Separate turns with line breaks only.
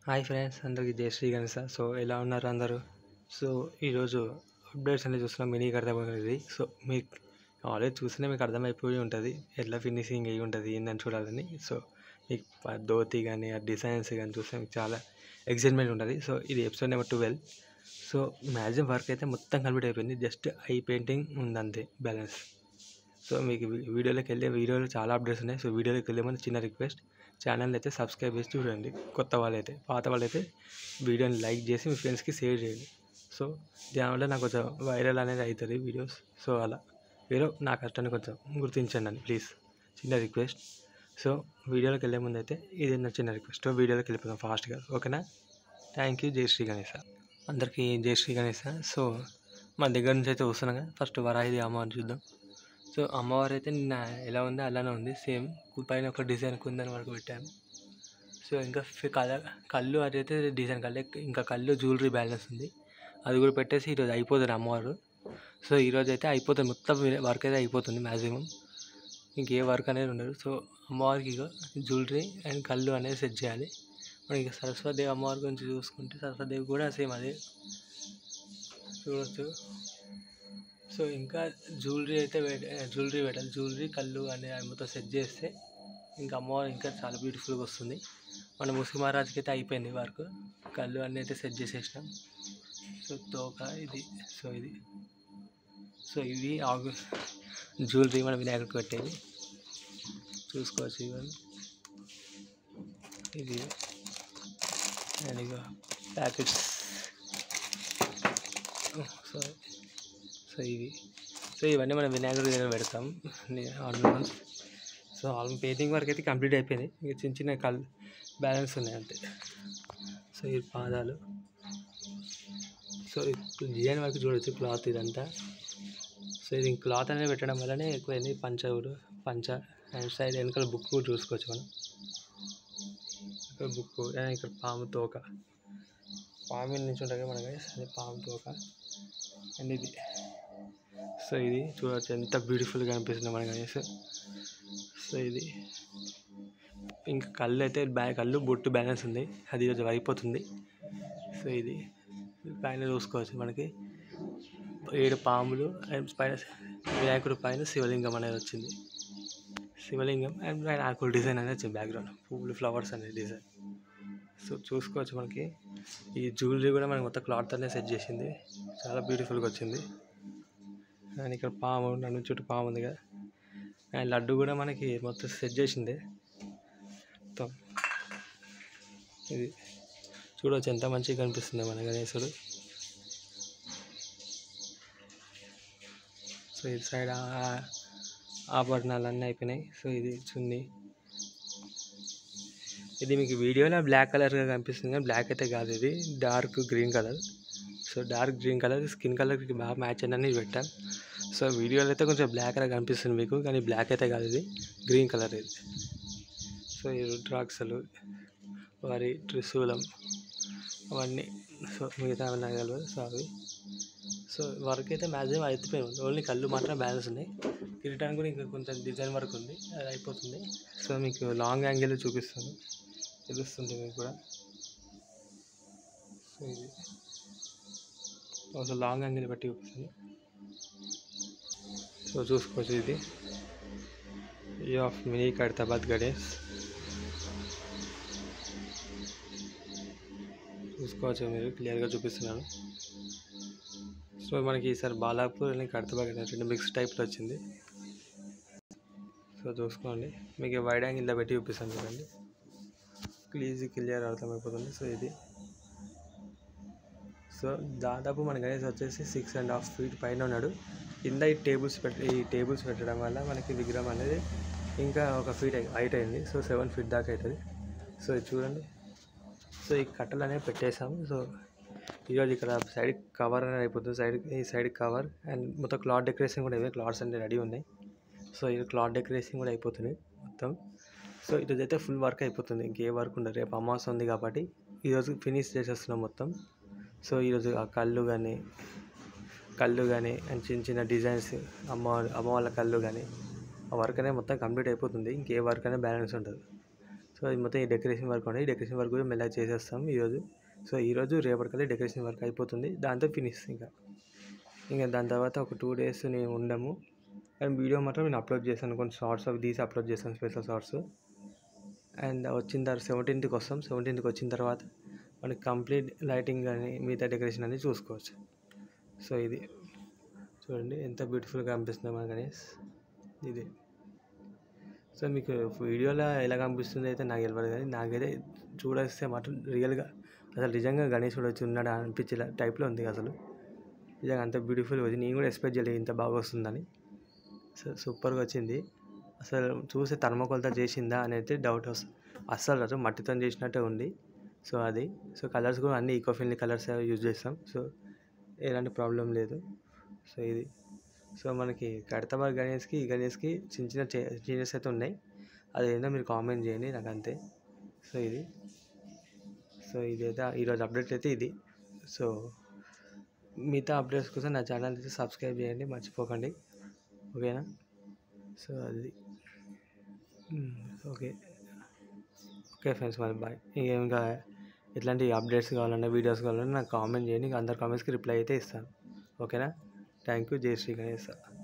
hi friends అందరికీ జై Shri Ganesha so ఎలా ఉన్నారు అందరూ సో ఈరోజు అప్డేట్స్ అనేది చూస్తున్నాం మినీకి అర్థమైనది సో మీకు ఆల్రెడీ చూస్తేనే మీకు అర్థమైపోయి ఉంటుంది ఎట్లా ఫినిషింగ్ అయ్యి ఉంటుంది ఏందని చూడాలని సో మీకు ఆ ధోతి కానీ ఆ డిజైన్స్ కానీ చూస్తే మీకు చాలా ఎక్సైట్మెంట్ ఉంటుంది సో ఇది episode number twelve so maximum work అయితే మొత్తం కంప్లీట్ అయిపోయింది జస్ట్ ఐ పెయింటింగ్ ఉంది అంతే బ్యాలెన్స్ సో మీకు వీ- వీడియోలోకి వెళ్ళే వీడియోలో చాలా అప్డేట్స్ ఉన్నాయి సో వీడియోలోకి వెళ్ళే ముందు చిన్న రిక్వెస్ట్ ఛానల్ అయితే సబ్స్క్రైబ్ చేసి చూడండి కొత్త వాళ్ళైతే పాత వాళ్ళైతే వీడియోని లైక్ చేసి మీ ఫ్రెండ్స్కి షేర్ చేయండి సో దానివల్ల నాకు కొంచెం వైరల్ అనేది అవుతుంది వీడియోస్ సో అలా మీరు నా కష్టాన్ని కొంచెం గుర్తించండి అని ప్లీజ్ చిన్న రిక్వెస్ట్ సో వీడియోలోకి వెళ్ళే ముందు అయితే ఇది నా చిన్న రిక్వెస్ట్ వీడియోలోకి వెళ్ళిపోదాం ఫాస్ట్గా ఓకేనా థ్యాంక్ యూ జై శ్రీ గణేశ అందరికీ జై శ్రీ గణేశ సో మా దగ్గర నుంచి అయితే వస్తున్నాం కదా ఫస్ట్ వరాహిది అమ్మవారిని చూద్దాం సో అమ్మవారు అయితే నిన్న ఎలా ఉందో అలానే ఉంది సేమ్ పైన ఒక డిజైన్ కుందని వరకు పెట్టాను సో ఇంకా ఫి- కల కళ్ళు అది అయితే డిజైన్ కళ్ళు ఇంకా కళ్ళు జ్యువెలరీ బ్యాలెన్స్ ఉంది అది కూడా పెట్టేసి ఈరోజు అయిపోతుంది అమ్మవారు సో ఈరోజు అయితే అయిపోతుంది మొత్తం వర్క్ అయితే అయిపోతుంది మ్యాక్సిమం ఇంకే వర్క్ అనేది ఉండదు సో అమ్మవారికి ఇక జ్యువెలరీ అండ్ కళ్ళు అనేది సెట్ చేయాలి మనం ఇక సరస్వతి అమ్మవారి గురించి చూసుకుంటే సరస్వతి కూడా సేమ్ అదే చూడొచ్చు సో ఇంకా జ్యువెలరీ అయితే జ్యువెలరీ పెట్టాలి జ్యువెలరీ కళ్ళు అనే మొత్తం సెట్ చేస్తే ఇంకా అమ్మవారు ఇంకా చాలా బ్యూటిఫుల్గా వస్తుంది మన ముస్లిం మహారాజ్కి అయితే అయిపోయింది వర్క్ కళ్ళు అన్నీ అయితే సెట్ చేసేసినాం సో తోక ఇది సో ఇది సో ఇవి ఆగు జ్యువెలరీ మన వినాయకుడికి పెట్టేది చూసుకోవచ్చు ఇవన్నీ ఇది అండ్ ఇక ప్యాకెట్స్ సో సో ఇవి సో ఇవన్నీ మనం వినాయకుడి దగ్గర పెడతాం ornaments so almost painting work అయితే కంప్లీట్ అయిపోయింది ఇక చిన్న చిన్న కల్ బ్యాలెన్స్ ఉన్నాయి అంతే సో ఈ పాదాలు సో ఇప్పుడు డిజైన్ వరకు చూడొచ్చు క్లాత్ ఇదంతా సో ఇది క్లాత్ అనేది పెట్టడం వల్లనే ఎక్కువైంది పంచ కూడా పంచ అండ్ సైడ్ వెనకాల బుక్ కూడా చూసుకోవచ్చు మనం ఇక్కడ బుక్ ఇక్కడ పాము తోక పాము నుంచి ఉంటుంది కదా మనకి అదే పాము తోక అండ్ ఇది సో ఇది చూడవచ్చు ఎంత బ్యూటిఫుల్గా అనిపిస్తుంది మనకి అనేసి సో ఇది ఇంకా కళ్ళు అయితే బ్యా కళ్ళు బొట్టు బ్యాలెన్స్ ఉంది అది ఈరోజు అయిపోతుంది సో ఇది పైన చూసుకోవచ్చు మనకి ఏడు పాములు అండ్ పైన వినాయకుడి పైన శివలింగం అనేది వచ్చింది శివలింగం అండ్ పైన ఆకుల డిజైన్ అనేది వచ్చింది బ్యాక్గ్రౌండ్ పువ్వులు ఫ్లవర్స్ అనేది డిజైన్ సో చూసుకోవచ్చు మనకి ఈ జ్యువెలరీ కూడా మనకి మొత్తం క్లాత్ అనేది సెట్ చేసింది చాలా బ్యూటిఫుల్గా వచ్చింది అండ్ ఇక్కడ పాము నన్ను చుట్టూ పాము ఉంది కదా అండ్ లడ్డు కూడా మనకి మొత్తం సెట్ చేసింది మొత్తం ఇది చూడవచ్చు ఎంత మంచిగా కనిపిస్తుంది మన గణేశుడు సో ఇది సైడ్ ఆ- ఆభరణాలు అన్నీ అయిపోయినాయి సో ఇది చున్నీ ఇది మీకు వీడియోలో బ్లాక్ కలర్గా కనిపిస్తుంది కానీ బ్లాక్ అయితే కాదు ఇది dark green colour so dark green colour skin కలర్కి బాగా మ్యాచ్ అని పెట్టాను సో వీడియోలో అయితే కొంచెం బ్లాక్ కలర్ కనిపిస్తుంది మీకు కానీ బ్లాక్ అయితే కాదు ఇది గ్రీన్ కలర్ ఇది సో ఈ రుద్రాక్షలు వారి త్రిశూలం అవన్నీ సో మిగతా నాకు తెలియదు సో అవి సో వర్క్ అయితే మ్యాక్సిమం అయిపోయింది ఓన్లీ కళ్ళు మాత్రం బ్యాలెన్స్ ఉన్నాయి కిరీటానికి కూడా ఇంకా కొంచెం డిజైన్ వర్క్ ఉంది అది అయిపోతుంది సో మీకు లాంగ్ యాంగిల్ చూపిస్తాను తెలుస్తుంది మీకు కూడా సో ఇది ఒక లాంగ్ యాంగిల్ బట్టి చూపిస్తాను సో చూసుకోవచ్చు ఇది ఈ ఆఫ్ మినీ ఖైరతాబాద్ గణేష్ చూసుకోవచ్చు మీరు క్లియర్గా చూపిస్తున్నాను సో మనకి ఈసారి బాలాపూర్ అని ఖైరతాబాద్ గణేష్ రెండు మిక్స్ టైప్లో వచ్చింది సో చూసుకోండి మీకు వైడ్ యాంగిల్లో పెట్టి చూపిస్తాను చూడండి ప్లీజ్ క్లియర్ అర్థమైపోతుంది సో ఇది సో దాదాపు మన గణేష్ వచ్చేసి సిక్స్ అండ్ హాఫ్ ఫీట్ పైన ఉన్నాడు కింద ఈ టేబుల్స్ పెట్టి ఈ టేబుల్స్ పెట్టడం వల్ల మనకి విగ్రహం అనేది ఇంకా ఒక ఫీట్ హైట్ అయింది సో సెవెన్ ఫీట్ దాకా అవుతుంది సో ఇది చూడండి సో ఈ కట్టలు అనేవి పెట్టేసాము సో ఈరోజు ఇక్కడ సైడ్ కవర్ అనేది అయిపోతుంది సైడ్ ఈ సైడ్ కవర్ అండ్ మొత్తం క్లాత్ డెకరేషన్ కూడా ఇవే క్లాత్స్ అన్ని రెడీ ఉన్నాయి సో ఇది క్లాత్ డెకరేషన్ కూడా అయిపోతుంది మొత్తం సో ఈరోజు అయితే ఫుల్ వర్క్ అయిపోతుంది ఇంకే వర్క్ ఉండదు రేపు అమావాస్య ఉంది కాబట్టి ఈరోజు ఫినిష్ చేసేస్తున్నాం మొత్తం సో ఈరోజు ఆ కళ్ళు కానీ కళ్ళు కానీ అండ్ చిన్న చిన్న డిజైన్స్ అమ్మ అమ్మ వాళ్ళ కళ్ళు కానీ ఆ వర్క్ అనేది మొత్తం కంప్లీట్ అయిపోతుంది ఇంకే వర్క్ అనేది బ్యాలెన్స్ ఉంటుంది సో ఇది మొత్తం ఈ డెకరేషన్ వర్క్ ఉంది ఈ డెకరేషన్ వర్క్ కూడా మెల్లగా చేసేస్తాం ఈరోజు సో ఈరోజు రేపటికల్లా డెకరేషన్ వర్క్ అయిపోతుంది దాంతో ఫినిష్ ఇంకా ఇంకా దాని తర్వాత ఒక టూ డేస్ నేను ఉండము అండ్ వీడియో మాత్రం నేను అప్లోడ్ చేశాను కొన్ని షార్ట్స్ అవి తీసి అప్లోడ్ చేశాను స్పెషల్ షార్ట్స్ అండ్ వచ్చిన తర్వాత సెవెంటీన్త్కి వస్తాం సెవెంటీన్త్కి వచ్చిన తర్వాత మనకి కంప్లీట్ లైటింగ్ కానీ మిగతా డెకరేషన్ అనేది చూసుకోవచ్చు సో ఇది చూడండి ఎంత బ్యూటిఫుల్గా కనిపిస్తుందో మన గణేష్ ఇది సో మీకు వీడియోలో ఎలా కనిపిస్తుందో అయితే నాకు తెలియదు కానీ నాకైతే చూడేస్తే మాత్రం రియల్గా అసలు నిజంగా గణేశుడు వచ్చి ఉన్నాడు అనిపించే టైప్లో ఉంది అసలు నిజంగా అంత బ్యూటిఫుల్ వచ్చింది నేను కూడా ఎక్స్పెక్ట్ చేయలేదు ఇంత బాగా వస్తుందని సో సూపర్గా వచ్చింది అసలు చూస్తే థర్మోకోల్తో చేసిందా అని అయితే డౌట్ వస్తుంది అస్సలు రాదు మట్టితో చేసినట్టే ఉంది సో అది సో కలర్స్ కూడా అన్ని ఈకో ఫ్రెండ్లీ కలర్స్ యూజ్ చేస్తాం సో ఎలాంటి ప్రాబ్లం లేదు సో ఇది సో మనకి కడతాబాద్ గణేష్కి ఈ గణేష్కి చిన్న చిన్న చేంజెస్ అయితే ఉన్నాయి అది ఏందో మీరు కామెంట్ చేయండి నాకు అంతే సో ఇది సో ఇదైతే ఈరోజు అప్డేట్ అయితే ఇది సో మిగతా అప్డేట్స్ కోసం నా ఛానల్ అయితే సబ్స్క్రైబ్ చేయండి మర్చిపోకండి ఓకేనా సో అది ఓకే ఓకే ఫ్రెండ్స్ మరి బాయ్ ఇంకా ఎట్లాంటి అప్డేట్స్ కావాలన్నా వీడియోస్ కావాలన్నా నాకు కామెంట్ చేయండి అందరి కామెంట్స్కి రిప్లై అయితే ఇస్తాను ఓకేనా థ్యాంక్ యూ జై శ్రీ గణేష్